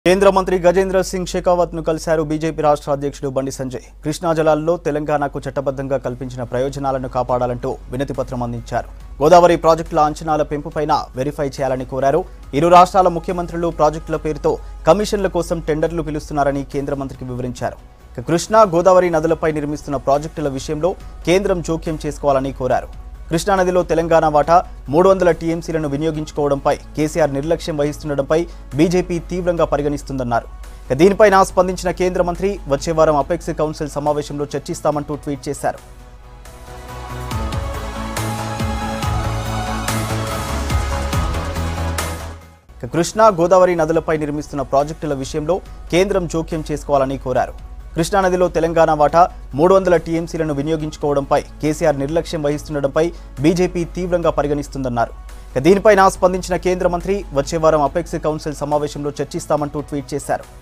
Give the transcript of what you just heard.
కేంద్ర మంత్రి గజేంద్ర సింగ్ షెకావత్ ను కలిశారు బీజేపీ రాష్ట్ర అధ్యక్షుడు బండి సంజయ్ కృష్ణా జలాల్లో తెలంగాణకు చట్టబద్ధంగా కల్పించిన ప్రయోజనాలను కాపాడాలంటూ వినతి పత్రం అందించారు గోదావరి ప్రాజెక్టుల అంచనాల పెంపుపైన వెరిఫై చేయాలని కోరారు ఇరు రాష్ట్రాల ముఖ్యమంత్రులు ప్రాజెక్టుల పేరుతో కమిషన్ల కోసం టెండర్లు పిలుస్తున్నారని కేంద్ర మంత్రికి వివరించారు ఇక కృష్ణా గోదావరి నదులపై నిర్మిస్తున్న ప్రాజెక్టుల విషయంలో కేంద్రం జోక్యం చేసుకోవాలని కోరారు కృష్ణానదిలో తెలంగాణ వాటా మూడు వందల టీఎంసీలను వినియోగించుకోవడంపై కేసీఆర్ నిర్లక్ష్యం వహిస్తుండటంపై బీజేపీ తీవ్రంగా పరిగణిస్తుందన్నారు ఇక దీనిపైన స్పందించిన కేంద్ర మంత్రి వచ్చే వారం అపెక్స్ కౌన్సిల్ సమావేశంలో చర్చిస్తామంటూ ట్వీట్ చేశారు ఇక కృష్ణా గోదావరి నదులపై నిర్మిస్తున్న ప్రాజెక్టుల విషయంలో కేంద్రం జోక్యం చేసుకోవాలని కోరారు కృష్ణానదిలో తెలంగాణ వాటా మూడు వందల టీఎంసీలను వినియోగించుకోవడంపై కేసీఆర్ నిర్లక్ష్యం వహిస్తుండటంపై బీజేపీ తీవ్రంగా పరిగణిస్తుందన్నారు ఇక దీనిపైన స్పందించిన కేంద్ర మంత్రి వచ్చే వారం అపెక్స్ కౌన్సిల్ సమావేశంలో చర్చిస్తామంటూ ట్వీట్ చేశారు